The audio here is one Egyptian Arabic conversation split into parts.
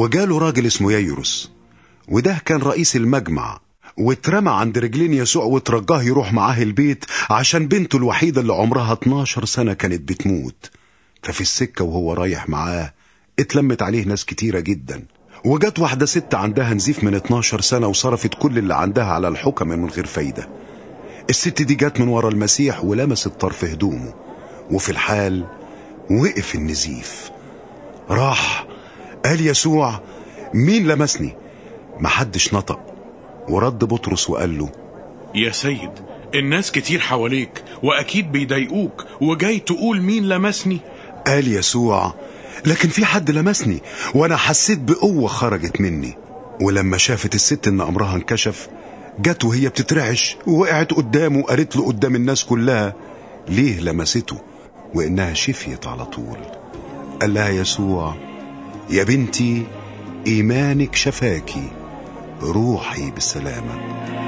وجاله راجل اسمه ييروس وده كان رئيس المجمع واترمى عند رجلين يسوع وترجاه يروح معاه البيت عشان بنته الوحيدة اللي عمرها 12 سنة كانت بتموت ففي السكة وهو رايح معاه اتلمت عليه ناس كتيرة جدا وجت واحدة ست عندها نزيف من 12 سنة وصرفت كل اللي عندها على الحكمة من غير فايدة الست دي جت من ورا المسيح ولمست طرف هدومه وفي الحال وقف النزيف راح قال يسوع مين لمسني محدش نطق ورد بطرس وقال له يا سيد الناس كتير حواليك واكيد بيضايقوك وجاي تقول مين لمسني قال يسوع لكن في حد لمسني وانا حسيت بقوة خرجت مني ولما شافت الست ان امرها انكشف جت وهي بتترعش ووقعت قدامه وقالت له قدام الناس كلها ليه لمسته وانها شفيت على طول قال لها يسوع يا بنتي ايمانك شفاكي روحي بالسلامه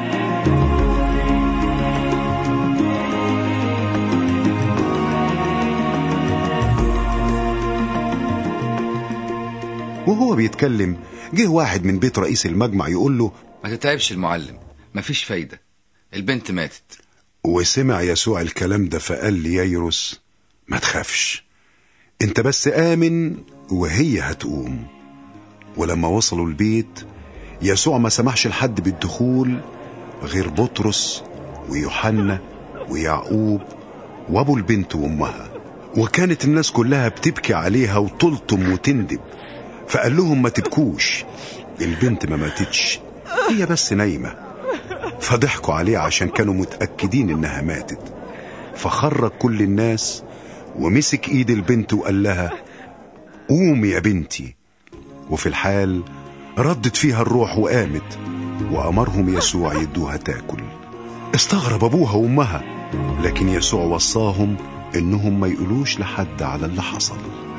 وهو بيتكلم جه واحد من بيت رئيس المجمع يقول له ما تتعبش المعلم مفيش فايدة البنت ماتت وسمع يسوع الكلام ده فقال لييروس ما تخافش انت بس آمن وهي هتقوم ولما وصلوا البيت يسوع ما سمحش لحد بالدخول غير بطرس ويوحنا ويعقوب وابو البنت وامها وكانت الناس كلها بتبكي عليها وتلطم وتندب فقال لهم ما تبكوش البنت ما ماتتش هي بس نايمه فضحكوا عليه عشان كانوا متاكدين انها ماتت فخرج كل الناس ومسك ايد البنت وقال لها قومي يا بنتي وفي الحال ردت فيها الروح وقامت وأمرهم يسوع يدوها تاكل استغرب أبوها وأمها لكن يسوع وصاهم إنهم ما يقولوش لحد على اللي حصل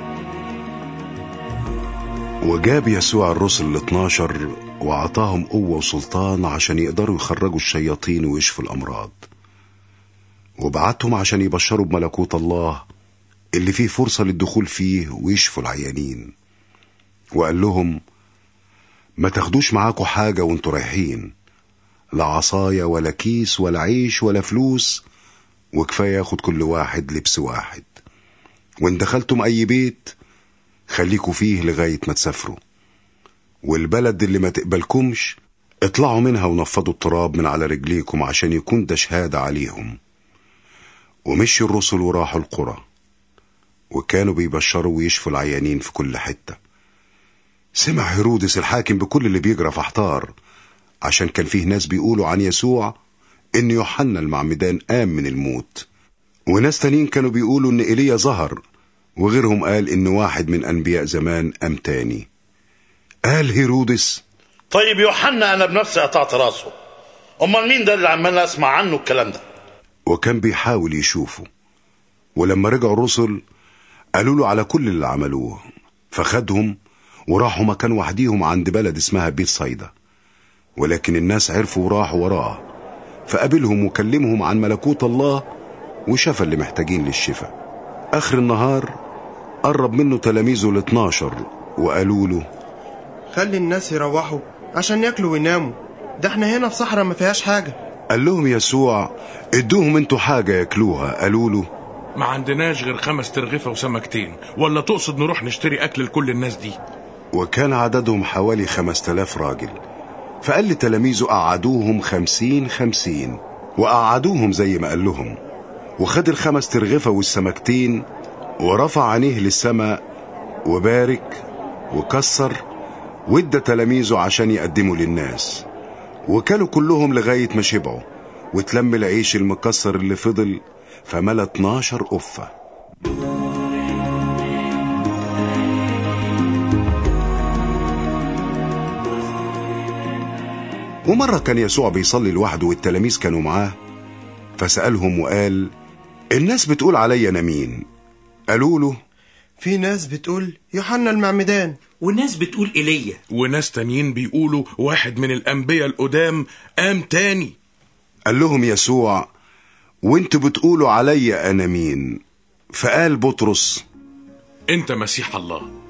وجاب يسوع الرسل الاثناشر وأعطاهم قوة وسلطان عشان يقدروا يخرجوا الشياطين ويشفوا الأمراض وبعتهم عشان يبشروا بملكوت الله اللي فيه فرصة للدخول فيه ويشفوا العيانين وقال لهم ما تاخدوش معاكوا حاجة وانتوا رايحين لا عصاية ولا كيس ولا عيش ولا فلوس وكفاية ياخد كل واحد لبس واحد وان دخلتم اي بيت خليكوا فيه لغاية ما تسافروا والبلد اللي ما تقبلكمش اطلعوا منها ونفضوا التراب من على رجليكم عشان يكون ده شهادة عليهم ومشي الرسل وراحوا القرى وكانوا بيبشروا ويشفوا العيانين في كل حتة سمع هيرودس الحاكم بكل اللي بيجرى فاحتار عشان كان فيه ناس بيقولوا عن يسوع ان يوحنا المعمدان قام من الموت وناس تانيين كانوا بيقولوا ان ايليا ظهر وغيرهم قال ان واحد من انبياء زمان قام تاني قال هيرودس طيب يوحنا انا بنفسي قطعت راسه امال مين ده اللي عمال اسمع عنه الكلام ده وكان بيحاول يشوفه ولما رجعوا الرسل قالوا له على كل اللي عملوه فخدهم وراحوا مكان وحديهم عند بلد اسمها بيت صيدا ولكن الناس عرفوا وراحوا وراه فقابلهم وكلمهم عن ملكوت الله وشفى اللي محتاجين للشفاء آخر النهار قرب منه تلاميذه الاثناشر وقالوا له خلي الناس يروحوا عشان ياكلوا ويناموا ده احنا هنا في صحراء ما فيهاش حاجة قال لهم يسوع ادوهم انتوا حاجة ياكلوها قالوا له ما عندناش غير خمس ترغفة وسمكتين ولا تقصد نروح نشتري أكل لكل الناس دي وكان عددهم حوالي خمس تلاف راجل فقال لتلاميذه قعدوهم خمسين خمسين وقعدوهم زي ما قال لهم وخد الخمس ترغفة والسمكتين ورفع عينيه للسماء وبارك وكسر وادى تلاميذه عشان يقدموا للناس وكلوا كلهم لغاية ما شبعوا وتلم العيش المكسر اللي فضل فملا 12 قفة ومرة كان يسوع بيصلي لوحده والتلاميذ كانوا معاه فسألهم وقال الناس بتقول عليا أنا مين قالوا له في ناس بتقول يوحنا المعمدان والناس بتقول ايليا وناس تانيين بيقولوا واحد من الأنبياء القدام قام تاني قال لهم يسوع وانتوا بتقولوا عليا أنا مين فقال بطرس أنت مسيح الله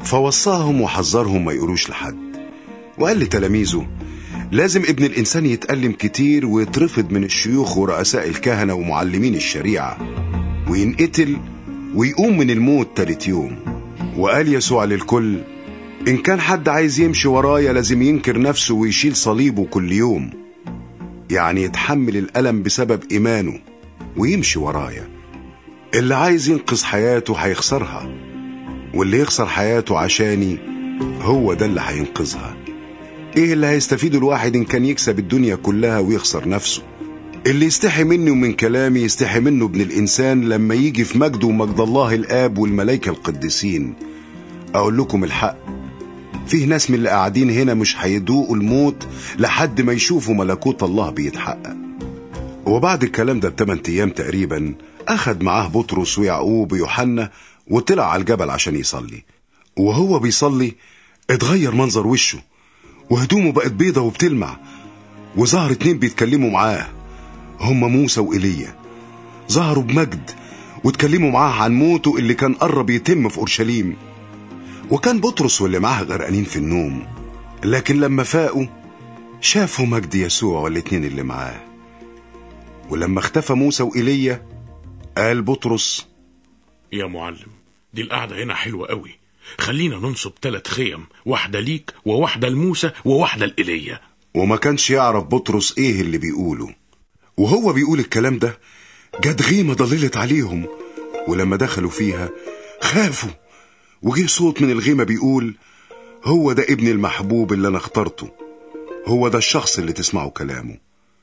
فوصاهم وحذرهم ما يقولوش لحد وقال لتلاميذه لازم ابن الإنسان يتألم كتير ويترفض من الشيوخ ورؤساء الكهنة ومعلمين الشريعة وينقتل ويقوم من الموت تالت يوم وقال يسوع للكل إن كان حد عايز يمشي ورايا لازم ينكر نفسه ويشيل صليبه كل يوم يعني يتحمل الألم بسبب إيمانه ويمشي ورايا اللي عايز ينقذ حياته هيخسرها واللي يخسر حياته عشاني هو ده اللي هينقذها ايه اللي هيستفيده الواحد ان كان يكسب الدنيا كلها ويخسر نفسه اللي يستحي مني ومن كلامي يستحي منه ابن الانسان لما يجي في مجده ومجد الله الاب والملائكه القديسين اقول لكم الحق فيه ناس من اللي قاعدين هنا مش هيدوقوا الموت لحد ما يشوفوا ملكوت الله بيتحقق وبعد الكلام ده بثمان ايام تقريبا اخد معاه بطرس ويعقوب ويوحنا وطلع على الجبل عشان يصلي وهو بيصلي اتغير منظر وشه وهدومه بقت بيضة وبتلمع وظهر اتنين بيتكلموا معاه هما موسى وإيليا ظهروا بمجد واتكلموا معاه عن موته اللي كان قرب يتم في أورشليم وكان بطرس واللي معاه غرقانين في النوم لكن لما فاقوا شافوا مجد يسوع والاتنين اللي معاه ولما اختفى موسى وإيليا قال بطرس يا معلم دي القعدة هنا حلوة قوي خلينا ننصب ثلاث خيم واحدة ليك وواحدة لموسى وواحدة لإيليا وما كانش يعرف بطرس ايه اللي بيقوله وهو بيقول الكلام ده جت غيمة ضللت عليهم ولما دخلوا فيها خافوا وجه صوت من الغيمة بيقول هو ده ابن المحبوب اللي انا اخترته هو ده الشخص اللي تسمعوا كلامه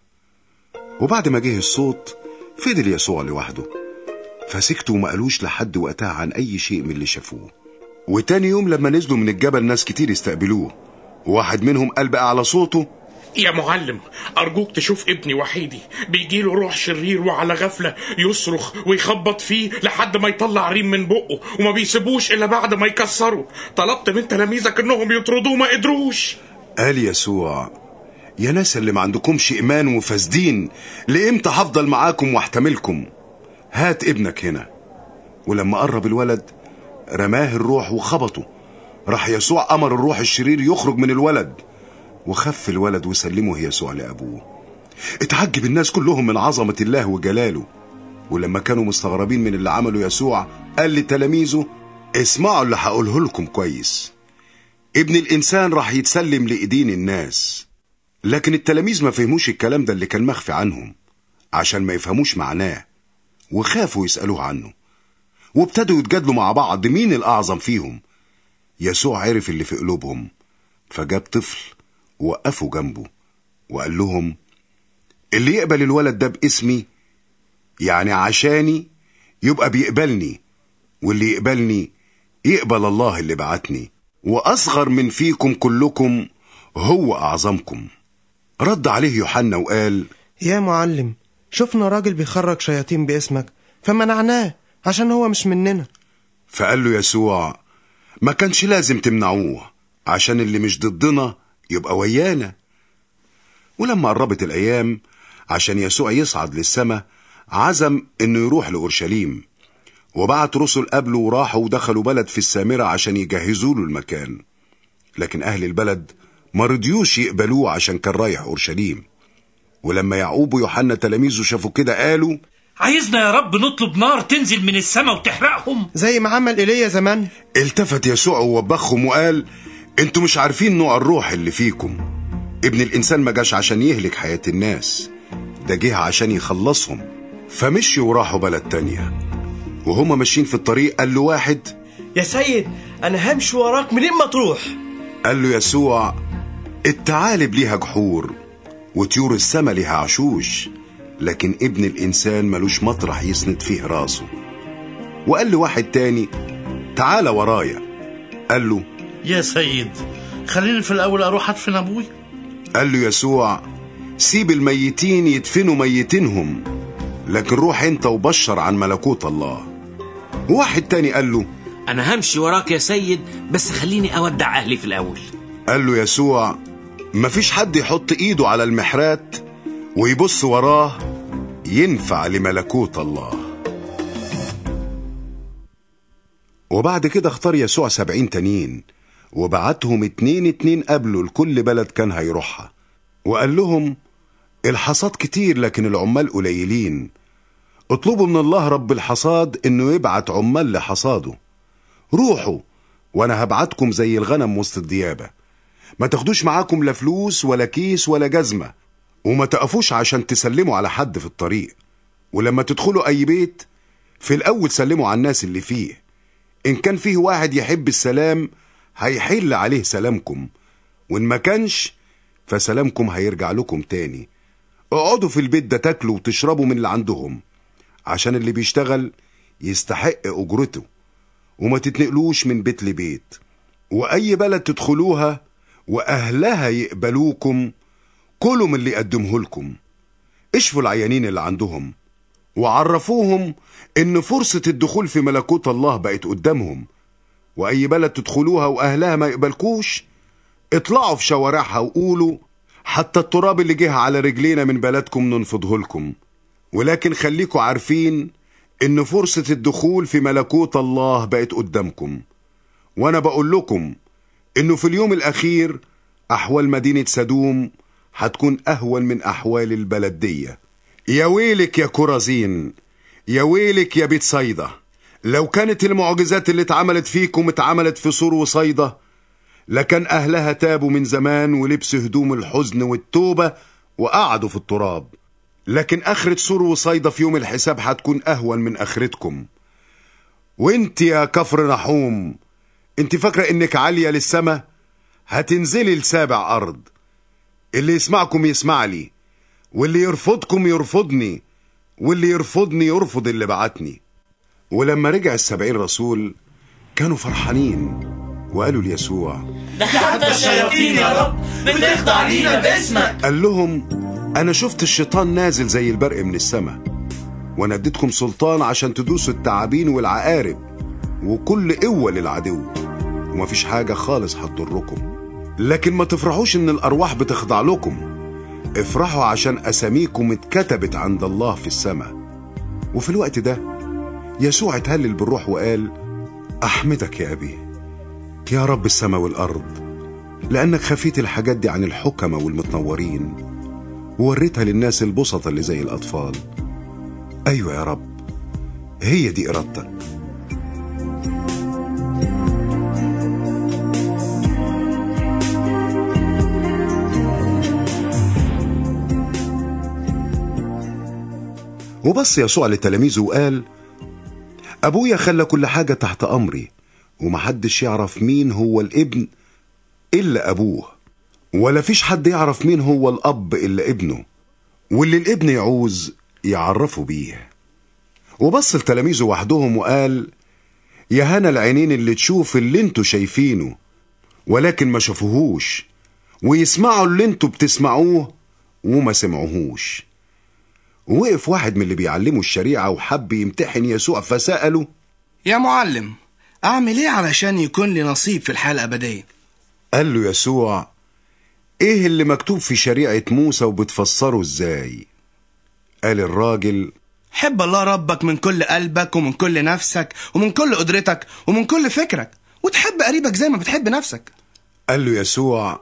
وبعد ما جه الصوت فضل يسوع لوحده فسكتوا وما قالوش لحد وقتها عن اي شيء من اللي شافوه وتاني يوم لما نزلوا من الجبل ناس كتير استقبلوه واحد منهم قال بقى على صوته يا معلم أرجوك تشوف ابني وحيدي بيجيله روح شرير وعلى غفلة يصرخ ويخبط فيه لحد ما يطلع ريم من بقه وما بيسيبوش إلا بعد ما يكسره طلبت من تلاميذك إنهم يطردوه ما قدروش قال يسوع يا ناس اللي ما عندكمش ايمان وفاسدين لامتى هفضل معاكم واحتملكم هات ابنك هنا ولما قرب الولد رماه الروح وخبطه راح يسوع امر الروح الشرير يخرج من الولد وخف الولد وسلمه يسوع لابوه اتعجب الناس كلهم من عظمه الله وجلاله ولما كانوا مستغربين من اللي عمله يسوع قال لتلاميذه اسمعوا اللي هقوله لكم كويس ابن الانسان راح يتسلم لايدين الناس لكن التلاميذ ما فهموش الكلام ده اللي كان مخفي عنهم عشان ما يفهموش معناه وخافوا يسألوه عنه وابتدوا يتجادلوا مع بعض مين الأعظم فيهم يسوع عرف اللي في قلوبهم فجاب طفل وقفوا جنبه وقال لهم اللي يقبل الولد ده باسمي يعني عشاني يبقى بيقبلني واللي يقبلني يقبل الله اللي بعتني وأصغر من فيكم كلكم هو أعظمكم رد عليه يوحنا وقال يا معلم شفنا راجل بيخرج شياطين باسمك فمنعناه عشان هو مش مننا فقال له يسوع ما كانش لازم تمنعوه عشان اللي مش ضدنا يبقى ويانا ولما قربت الأيام عشان يسوع يصعد للسماء عزم إنه يروح لأورشليم وبعت رسل قبله وراحوا ودخلوا بلد في السامرة عشان يجهزوا له المكان لكن أهل البلد ما رضيوش يقبلوه عشان كان رايح أورشليم ولما يعقوب ويوحنا تلاميذه شافوا كده قالوا عايزنا يا رب نطلب نار تنزل من السماء وتحرقهم زي ما عمل ايليا زمان التفت يسوع ووبخهم وقال انتوا مش عارفين نوع الروح اللي فيكم ابن الانسان ما جاش عشان يهلك حياة الناس ده جه عشان يخلصهم فمشوا وراحوا بلد تانية وهما ماشيين في الطريق قال له واحد يا سيد انا همشي وراك منين ما تروح قال له يسوع الثعالب ليها جحور وطيور السما ليها عشوش لكن ابن الإنسان ملوش مطرح يسند فيه راسه وقال له واحد تاني تعالى ورايا قال له يا سيد خليني في الأول أروح أدفن أبوي قال له يسوع سيب الميتين يدفنوا ميتينهم لكن روح انت وبشر عن ملكوت الله وواحد تاني قال له انا همشي وراك يا سيد بس خليني اودع اهلي في الاول قال له يسوع مفيش حد يحط ايده على المحرات ويبص وراه ينفع لملكوت الله وبعد كده اختار يسوع سبعين تانيين وبعتهم اتنين اتنين قبله لكل بلد كان هيروحها وقال لهم الحصاد كتير لكن العمال قليلين اطلبوا من الله رب الحصاد انه يبعت عمال لحصاده روحوا وانا هبعتكم زي الغنم وسط الديابة ما تاخدوش معاكم لا فلوس ولا كيس ولا جزمة وما تقفوش عشان تسلموا على حد في الطريق ولما تدخلوا اي بيت في الاول سلموا على الناس اللي فيه ان كان فيه واحد يحب السلام هيحل عليه سلامكم وان ما كانش فسلامكم هيرجع لكم تاني اقعدوا في البيت ده تاكلوا وتشربوا من اللي عندهم عشان اللي بيشتغل يستحق اجرته وما تتنقلوش من بيت لبيت واي بلد تدخلوها واهلها يقبلوكم كلوا من اللي يقدمه لكم اشفوا العيانين اللي عندهم وعرفوهم ان فرصة الدخول في ملكوت الله بقت قدامهم واي بلد تدخلوها واهلها ما يقبلكوش اطلعوا في شوارعها وقولوا حتى التراب اللي جه على رجلينا من بلدكم ننفضه لكم ولكن خليكوا عارفين ان فرصة الدخول في ملكوت الله بقت قدامكم وانا بقول لكم انه في اليوم الاخير احوال مدينة سدوم هتكون اهون من احوال البلد دي يا ويلك يا كرازين يا ويلك يا بيت صيدا لو كانت المعجزات اللي اتعملت فيكم اتعملت في سور وصيدا لكان اهلها تابوا من زمان ولبسوا هدوم الحزن والتوبة وقعدوا في التراب لكن اخرة سور وصيدا في يوم الحساب هتكون اهون من اخرتكم وانت يا كفر نحوم انت فاكرة انك عالية للسما هتنزلي لسابع ارض اللي يسمعكم يسمع لي واللي يرفضكم يرفضني واللي يرفضني يرفض اللي بعتني ولما رجع السبعين رسول كانوا فرحانين وقالوا ليسوع ده حتى الشياطين يا رب بتخضع لينا باسمك قال لهم انا شفت الشيطان نازل زي البرق من السماء وانا اديتكم سلطان عشان تدوسوا التعابين والعقارب وكل قوة للعدو ومفيش حاجة خالص هتضركم لكن ما تفرحوش ان الارواح بتخضع لكم افرحوا عشان اساميكم اتكتبت عند الله في السماء وفي الوقت ده يسوع اتهلل بالروح وقال احمدك يا ابي يا رب السماء والارض لانك خفيت الحاجات دي عن الحكمة والمتنورين ووريتها للناس البسطة اللي زي الاطفال ايوه يا رب هي دي ارادتك وبص يسوع لتلاميذه وقال أبويا خلى كل حاجة تحت أمري ومحدش يعرف مين هو الابن إلا أبوه ولا فيش حد يعرف مين هو الأب إلا ابنه واللي الابن يعوز يعرفه بيه وبص لتلاميذه وحدهم وقال يا هنا العينين اللي تشوف اللي انتوا شايفينه ولكن ما شافوهوش ويسمعوا اللي انتوا بتسمعوه وما سمعوهوش ووقف واحد من اللي بيعلموا الشريعة وحب يمتحن يسوع فسأله يا معلم أعمل إيه علشان يكون لي نصيب في الحياة الأبدية قال له يسوع ايه اللي مكتوب في شريعة موسى وبتفسره ازاي قال الراجل حب الله ربك من كل قلبك ومن كل نفسك ومن كل قدرتك ومن كل فكرك وتحب قريبك زي ما بتحب نفسك قال له يسوع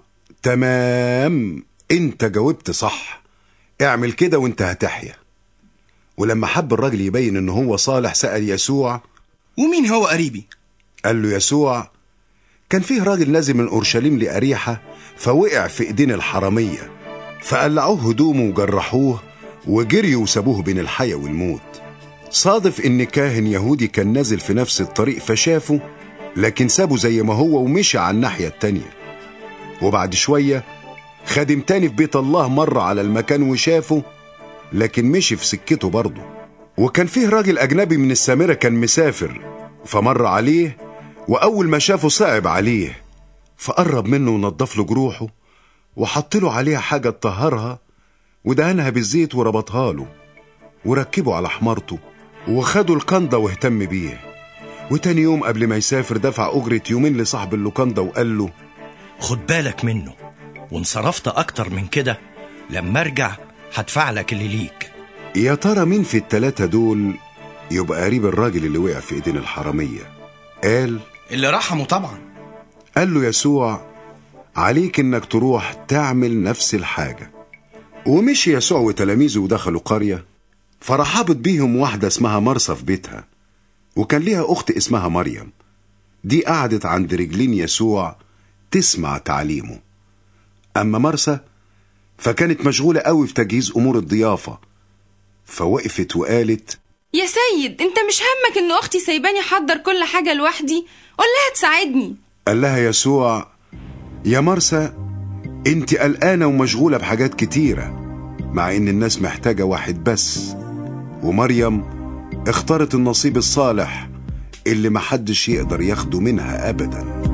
تمام انت جاوبت صح اعمل كده وانت هتحيا ولما حب الراجل يبين ان هو صالح سأل يسوع ومين هو قريبي قال له يسوع كان فيه راجل نازل من اورشليم لاريحه فوقع في ايدين الحراميه فقلعوه هدومه وجرحوه وجريوا وسابوه بين الحياه والموت صادف ان كاهن يهودي كان نازل في نفس الطريق فشافه لكن سابه زي ما هو ومشي على الناحيه التانيه وبعد شويه خادم تاني في بيت الله مر على المكان وشافه لكن مشي في سكته برضه وكان فيه راجل أجنبي من السامرة كان مسافر فمر عليه وأول ما شافه صعب عليه فقرب منه ونضف له جروحه وحط له عليها حاجة تطهرها ودهنها بالزيت وربطها له وركبه على حمارته وخدوا الكندا واهتم بيه وتاني يوم قبل ما يسافر دفع أجرة يومين لصاحب اللوكاندا وقال له خد بالك منه وان صرفت اكتر من كده لما ارجع هدفع لك اللي ليك يا ترى مين في التلاتة دول يبقى قريب الراجل اللي وقع في ايدين الحرامية قال اللي رحمه طبعا قال له يسوع عليك انك تروح تعمل نفس الحاجة ومشي يسوع وتلاميذه ودخلوا قرية فرحبت بيهم واحدة اسمها مرسى في بيتها وكان ليها أخت اسمها مريم دي قعدت عند رجلين يسوع تسمع تعليمه أما مرسى فكانت مشغولة قوي في تجهيز أمور الضيافة فوقفت وقالت يا سيد انت مش همك ان اختي سايباني احضر كل حاجة لوحدي قول لها تساعدني قال لها يسوع يا مرسى انت قلقانة ومشغولة بحاجات كتيرة مع ان الناس محتاجة واحد بس ومريم اختارت النصيب الصالح اللي محدش يقدر ياخده منها ابدا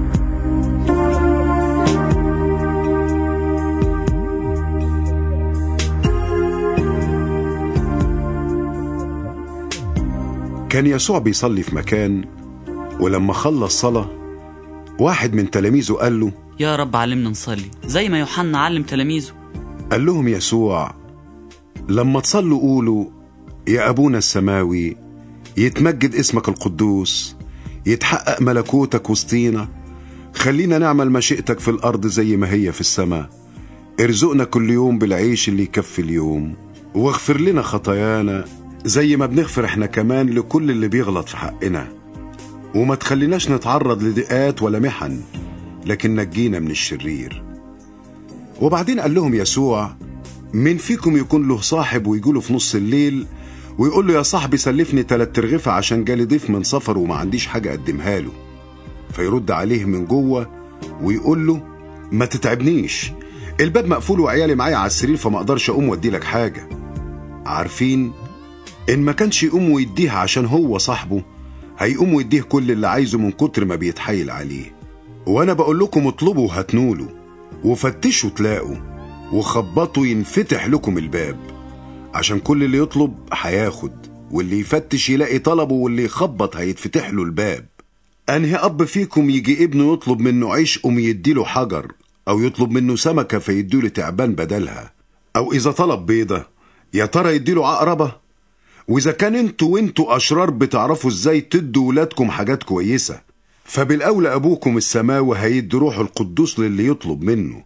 كان يسوع بيصلي في مكان ولما خلص صلاة واحد من تلاميذه قال له يا رب علمنا نصلي زي ما يوحنا علم تلاميذه قال لهم يسوع لما تصلوا قولوا يا أبونا السماوي يتمجد اسمك القدوس يتحقق ملكوتك وسطينا خلينا نعمل مشيئتك في الأرض زي ما هي في السماء ارزقنا كل يوم بالعيش اللي يكفي اليوم واغفر لنا خطايانا زي ما بنغفر احنا كمان لكل اللي بيغلط في حقنا وما تخليناش نتعرض لضيقات ولا محن لكن نجينا من الشرير وبعدين قال لهم يسوع من فيكم يكون له صاحب ويجوله في نص الليل ويقول له يا صاحبي سلفني تلات ترغفة عشان جالي ضيف من سفر وما عنديش حاجة أقدمها له فيرد عليه من جوه ويقول له ما تتعبنيش الباب مقفول وعيالي معايا على السرير فما اقدرش اقوم وادي لك حاجة عارفين ان ما كانش يقوم ويديها عشان هو صاحبه هيقوم ويديه كل اللي عايزه من كتر ما بيتحايل عليه وانا بقول لكم اطلبوا هتنولوا وفتشوا تلاقوا وخبطوا ينفتح لكم الباب عشان كل اللي يطلب هياخد واللي يفتش يلاقي طلبه واللي يخبط هيتفتح له الباب انهي اب فيكم يجي ابنه يطلب منه عيش قوم يديله حجر او يطلب منه سمكة فيديله تعبان بدلها او اذا طلب بيضة يا ترى يديله عقربة واذا كان انتوا وانتوا اشرار بتعرفوا ازاي تدوا ولادكم حاجات كويسة فبالاولى ابوكم السماوي هيدي روحه القدوس للي يطلب منه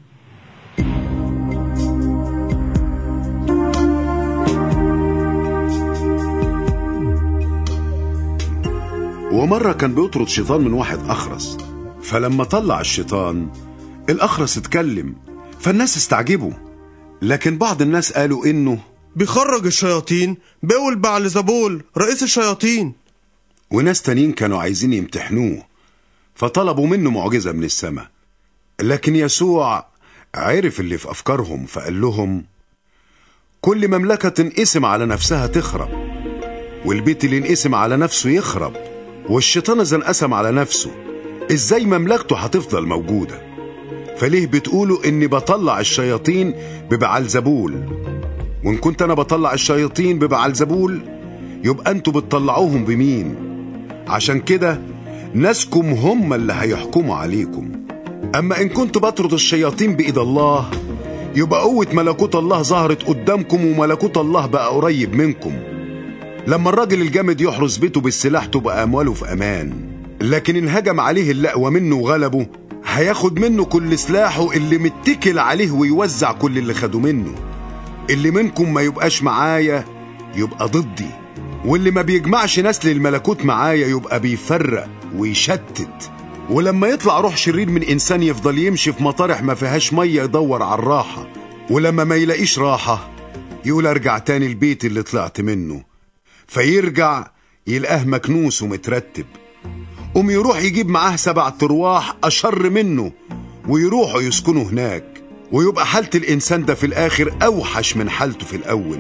ومرة كان بيطرد شيطان من واحد أخرس فلما طلع الشيطان الأخرس اتكلم فالناس استعجبوا لكن بعض الناس قالوا إنه بيخرج الشياطين بقول بعل زبول رئيس الشياطين وناس تانيين كانوا عايزين يمتحنوه فطلبوا منه معجزة من السماء لكن يسوع عرف اللي في أفكارهم فقال لهم كل مملكة تنقسم على نفسها تخرب والبيت اللي ينقسم على نفسه يخرب والشيطان إذا انقسم على نفسه إزاي مملكته هتفضل موجودة فليه بتقولوا إني بطلع الشياطين ببعلزبول وإن كنت أنا بطلع الشياطين ببعلزبول يبقى أنتوا بتطلعوهم بمين عشان كده ناسكم هم اللي هيحكموا عليكم أما إن كنت بطرد الشياطين بإيد الله يبقى قوة ملكوت الله ظهرت قدامكم وملكوت الله بقى قريب منكم لما الراجل الجامد يحرس بيته بالسلاح تبقى أمواله في أمان لكن إن هجم عليه اللقوى منه وغلبه هياخد منه كل سلاحه اللي متكل عليه ويوزع كل اللي خده منه اللي منكم ما يبقاش معايا يبقى ضدي واللي ما بيجمعش نسل الملكوت معايا يبقى بيفرق ويشتت ولما يطلع روح شرير من إنسان يفضل يمشي في مطارح ما فيهاش مية يدور على الراحة ولما ما يلاقيش راحة يقول أرجع تاني البيت اللي طلعت منه فيرجع يلقاه مكنوس ومترتب قوم يروح يجيب معاه سبع ترواح أشر منه ويروحوا يسكنوا هناك ويبقى حالة الإنسان ده في الآخر أوحش من حالته في الأول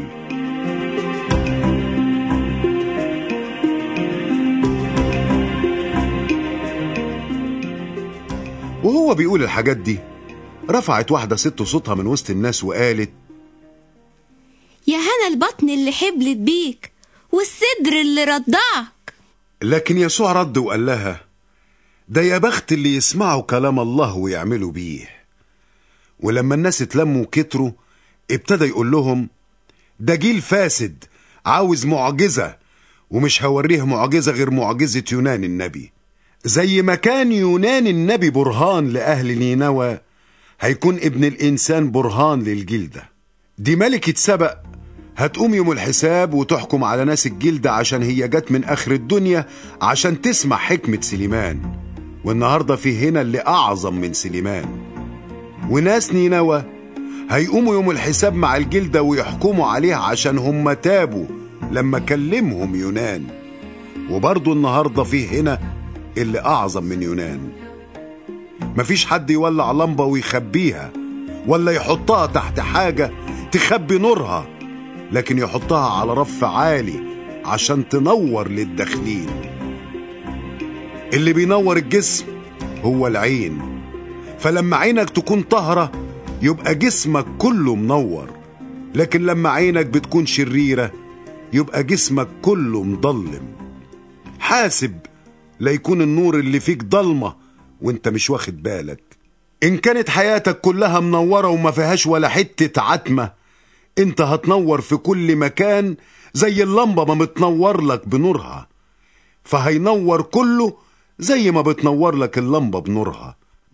وهو بيقول الحاجات دي رفعت واحدة ست صوتها من وسط الناس وقالت يا هنا البطن اللي حبلت بيك والصدر اللي رضعك لكن يسوع رد وقال لها ده يا بخت اللي يسمعوا كلام الله ويعملوا بيه ولما الناس اتلموا وكتروا ابتدى يقول لهم ده جيل فاسد عاوز معجزة ومش هوريه معجزة غير معجزة يونان النبي زي ما كان يونان النبي برهان لأهل نينوى هيكون ابن الإنسان برهان للجلدة دي ملكة سبأ هتقوم يوم الحساب وتحكم على ناس الجلدة عشان هي جت من آخر الدنيا عشان تسمع حكمة سليمان والنهاردة في هنا اللي أعظم من سليمان وناس نينوى هيقوموا يوم الحساب مع الجلدة ويحكموا عليها عشان هم تابوا لما كلمهم يونان وبرضه النهاردة في هنا اللي أعظم من يونان مفيش حد يولع لمبة ويخبيها ولا يحطها تحت حاجة تخبي نورها لكن يحطها على رف عالي عشان تنور للداخلين اللي بينور الجسم هو العين فلما عينك تكون طهرة يبقى جسمك كله منور لكن لما عينك بتكون شريرة يبقى جسمك كله مضلم حاسب لا يكون النور اللي فيك ضلمة وانت مش واخد بالك ان كانت حياتك كلها منورة وما فيهاش ولا حتة عتمة انت هتنور في كل مكان زي اللمبة ما بتنور لك بنورها فهينور كله زي ما بتنور لك اللمبة بنورها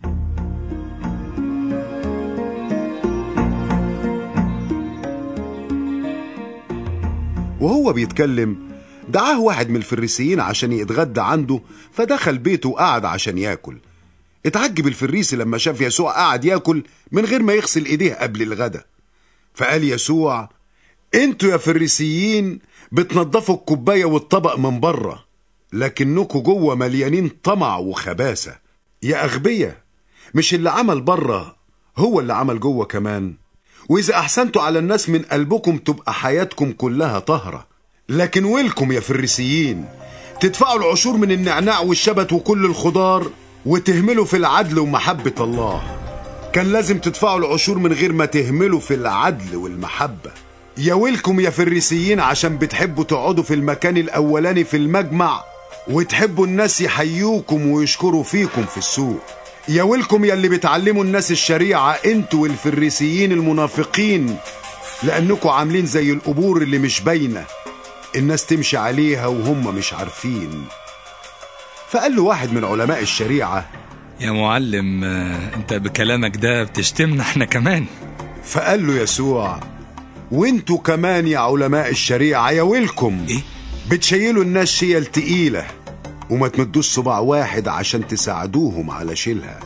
وهو بيتكلم دعاه واحد من الفريسيين عشان يتغدى عنده فدخل بيته وقعد عشان ياكل اتعجب الفريسي لما شاف يسوع قاعد ياكل من غير ما يغسل ايديه قبل الغدا فقال يسوع انتوا يا فريسيين بتنضفوا الكوباية والطبق من بره لكنكوا جوه مليانين طمع وخباثة يا أغبية مش اللي عمل بره هو اللي عمل جوه كمان وإذا أحسنتوا على الناس من قلبكم تبقى حياتكم كلها طهرة لكن ويلكم يا فريسيين تدفعوا العشور من النعناع والشبت وكل الخضار وتهملوا في العدل ومحبة الله كان لازم تدفعوا العشور من غير ما تهملوا في العدل والمحبة يا ويلكم يا فريسيين عشان بتحبوا تقعدوا في المكان الأولاني في المجمع وتحبوا الناس يحيوكم ويشكروا فيكم في السوق يا ويلكم يا اللي بتعلموا الناس الشريعة انتوا والفريسيين المنافقين لأنكم عاملين زي القبور اللي مش باينة الناس تمشي عليها وهم مش عارفين فقال له واحد من علماء الشريعة يا معلم آه، انت بكلامك ده بتشتمنا احنا كمان فقال له يسوع وانتوا كمان يا علماء الشريعة يا ويلكم إيه؟ بتشيلوا الناس شيل تقيلة وما تمدوش صباع واحد عشان تساعدوهم على شيلها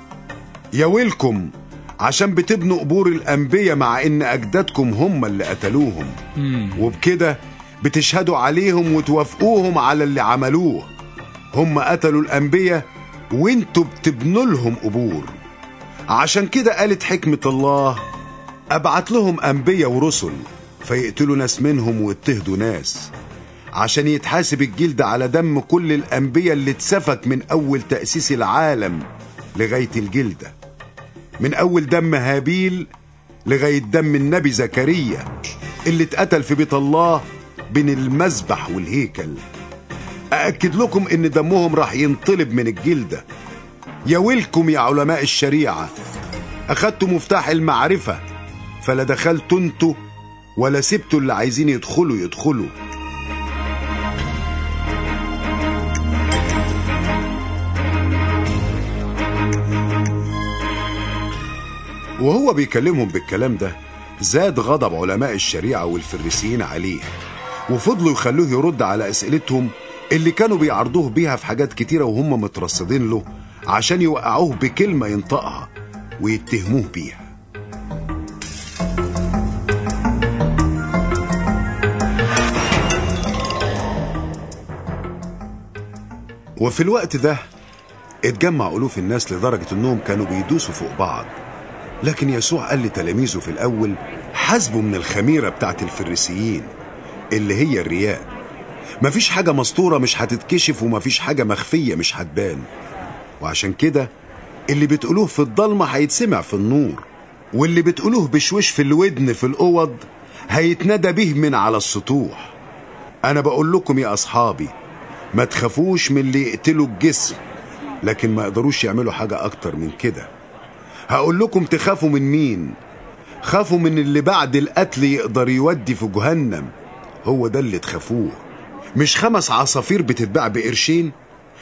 يا ويلكم عشان بتبنوا قبور الأنبياء مع إن أجدادكم هم اللي قتلوهم وبكده بتشهدوا عليهم وتوافقوهم على اللي عملوه هم قتلوا الأنبياء وانتوا بتبنوا لهم قبور عشان كده قالت حكمة الله أبعت لهم أنبياء ورسل فيقتلوا ناس منهم ويضطهدوا ناس عشان يتحاسب الجلد على دم كل الأنبياء اللي اتسفك من أول تأسيس العالم لغاية الجلدة من أول دم هابيل لغاية دم النبي زكريا اللي اتقتل في بيت الله بين المذبح والهيكل أأكد لكم إن دمهم راح ينطلب من الجلدة يا ويلكم يا علماء الشريعة أخدتوا مفتاح المعرفة فلا دخلتوا انتوا ولا سبتوا اللي عايزين يدخلوا يدخلوا وهو بيكلمهم بالكلام ده زاد غضب علماء الشريعة والفريسيين عليه وفضلوا يخلوه يرد على أسئلتهم اللي كانوا بيعرضوه بيها في حاجات كتيرة وهم مترصدين له عشان يوقعوه بكلمة ينطقها ويتهموه بيها وفي الوقت ده اتجمع ألوف الناس لدرجة إنهم كانوا بيدوسوا فوق بعض لكن يسوع قال لتلاميذه في الأول حاسبوا من الخميرة بتاعت الفريسيين اللي هي الرياء مفيش حاجة مسطورة مش هتتكشف ومفيش حاجة مخفية مش هتبان وعشان كده اللي بتقولوه في الضلمة هيتسمع في النور واللي بتقولوه بشوش في الودن في الأوض هيتندى به من على السطوح أنا بقول لكم يا أصحابي ما تخافوش من اللي يقتلوا الجسم لكن ما يقدروش يعملوا حاجة أكتر من كده هقول لكم تخافوا من مين خافوا من اللي بعد القتل يقدر يودي في جهنم هو ده اللي تخافوه مش خمس عصافير بتتباع بقرشين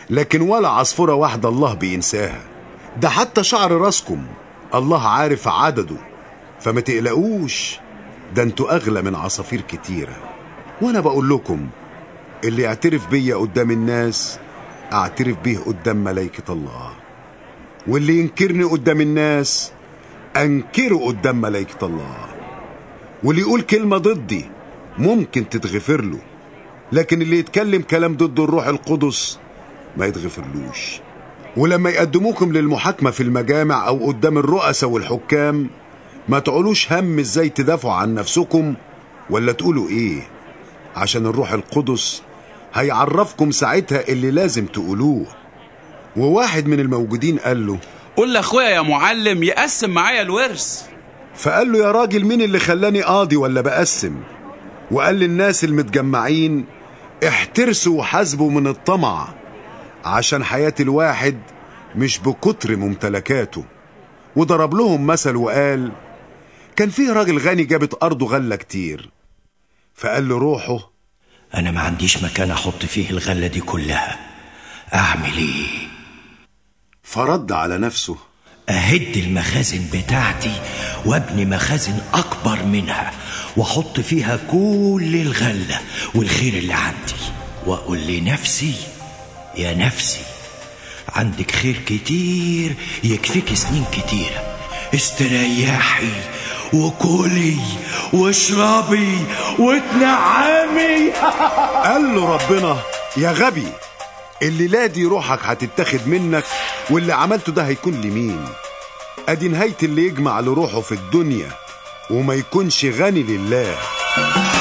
لكن ولا عصفورة واحدة الله بينساها ده حتى شعر راسكم الله عارف عدده فما تقلقوش ده انتوا أغلى من عصافير كتيرة وأنا بقول لكم اللي يعترف بيا قدام الناس أعترف بيه قدام ملايكة الله واللي ينكرني قدام الناس أنكره قدام ملايكة الله واللي يقول كلمة ضدي ممكن تتغفر له لكن اللي يتكلم كلام ضد الروح القدس ما يتغفرلوش ولما يقدموكم للمحاكمة في المجامع أو قدام الرؤساء والحكام ما تقولوش هم ازاي تدافعوا عن نفسكم ولا تقولوا ايه عشان الروح القدس هيعرفكم ساعتها اللي لازم تقولوه وواحد من الموجودين قال له قول لاخويا يا معلم يقسم معايا الورث فقال له يا راجل مين اللي خلاني قاضي ولا بقسم وقال للناس المتجمعين احترسوا وحاسبوا من الطمع عشان حياة الواحد مش بكتر ممتلكاته وضرب لهم مثل وقال كان فيه راجل غني جابت أرضه غلة كتير فقال له روحه أنا ما عنديش مكان أحط فيه الغلة دي كلها أعمل إيه؟ فرد على نفسه أهد المخازن بتاعتي وابني مخازن أكبر منها وأحط فيها كل الغلة والخير اللي عندي وأقول لنفسي يا نفسي عندك خير كتير يكفيك سنين كتيرة استريحي وكلي واشربي وتنعمي قال له ربنا يا غبي الليلة دي روحك هتتاخد منك واللي عملته ده هيكون لمين ادي نهاية اللي يجمع لروحه في الدنيا وما يكونش غني لله